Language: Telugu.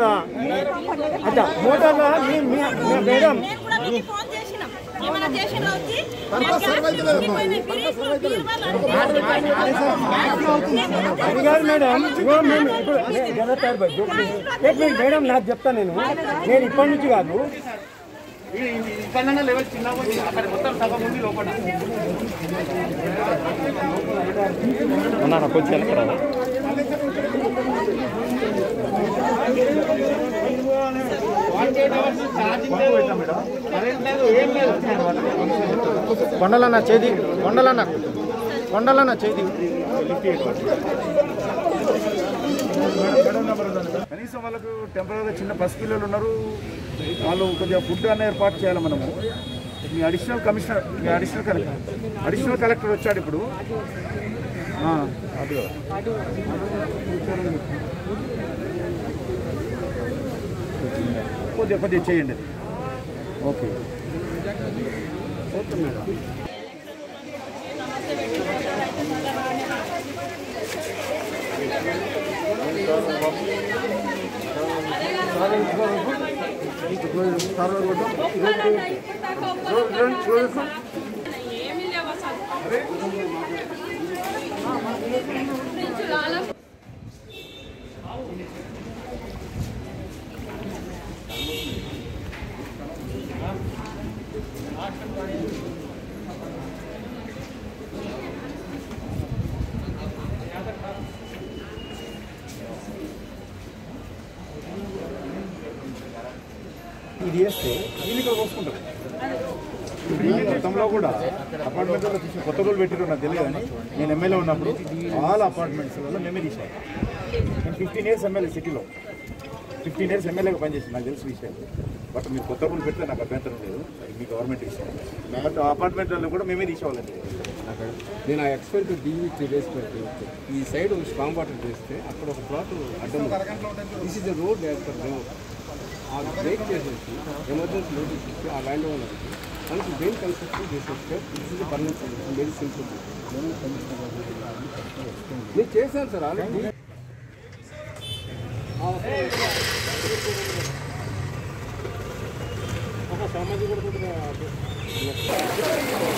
మోటార్లా అచ్చా మోటార్లా మీ మీ మీ మేడం నేను కూడా మీకు ఫోన్ చేసినాం ఏమైనా చేసినా వచ్చి మేము గ్యాస్ తీసుకుపోయినాయి. మీరు- మీరు వాళ్ళు అది కాదు మేడం ఇగో మేము ఇప్పుడు అదే జనతారు బై జోక్ లేదు. ఏక్ మినిట్ మేడం నాకు చెప్తా నేను నేను ఇప్పటి నుంచి కాదు ఇక్కడన్నా లెవెల్ చిన్నగా ఉంది అక్కడ మొత్తం సగం ఉంది లోపల కొంచెం వెనకరా ఛార్జింగ్ లేదు కరెంట్ లేదు ఏం లేదు కొండలన్న చేది కొండలన్న కొండలన్న చేది కనీసం వాళ్ళకు టెంపరీ చిన్న పసి పిల్లలు ఉన్నారు వాళ్ళు కొద్దిగా ఫుడ్ అన్న ఏర్పాటు చేయాలి మనము మీ అడిషనల్ కమిషనర్ మీ అడిషనల్ కలెక్టర్ అడిషనల్ కలెక్టర్ వచ్చాడు ఇప్పుడు ఆ, అదిగో. కొద్దిగా కొద్దిగా చేయండి అది. ఓకే ఓకే మేడం ఏమీ లేవు అసలు ఇది వేస్తే వీళ్ళు ఇక్కడ పోసుకుంటారు ఇప్పుడు ఈ గతంలో కూడా అపార్ట్మెంట్లో తీసిన కొత్త రూల్ పెట్టిరు నాకు తెలియదు కానీ నేను ఎమ్మెల్యే ఉన్నప్పుడు ఆల్ అపార్ట్మెంట్స్లలో మేమే తీసాను నేను ఫిఫ్టీన్ ఇయర్స్ ఎమ్మెల్యే సిటీలో ఫిఫ్టీన్ ఇయర్స్ ఎమ్మెల్యేగా పనిచేసి నాకు తెలిసిన విషయం బట్ మీరు కొత్త రూల్ పెడితే నాకు అభ్యంతరం లేదు అది మీ గవర్నమెంట్ విషయం బట్ అపార్ట్మెంట్లలో కూడా మేమే తీసేవాళ్ళండి నేను ఆ ఎక్స్పైర్ డీవీ త్రీ డేస్ పెట్టి ఈ సైడ్ స్ట్రాంగ్ వాటర్ చేస్తే అక్కడ ఒక ప్లాట్ అడ్డం this is the road as per మేము ఆ బ్రేక్ చేసేసి ఎమర్జెన్సీ నోటీస్ ఇచ్చి ఆ ల్యాండ్ ఓనర్కి మనకి బ్రెయిన్ కన్స్ట్రక్షన్ చేసేస్తే this is permanent solution very simple నేను చేశాను సార్ ఆల్రెడీ సామాజిక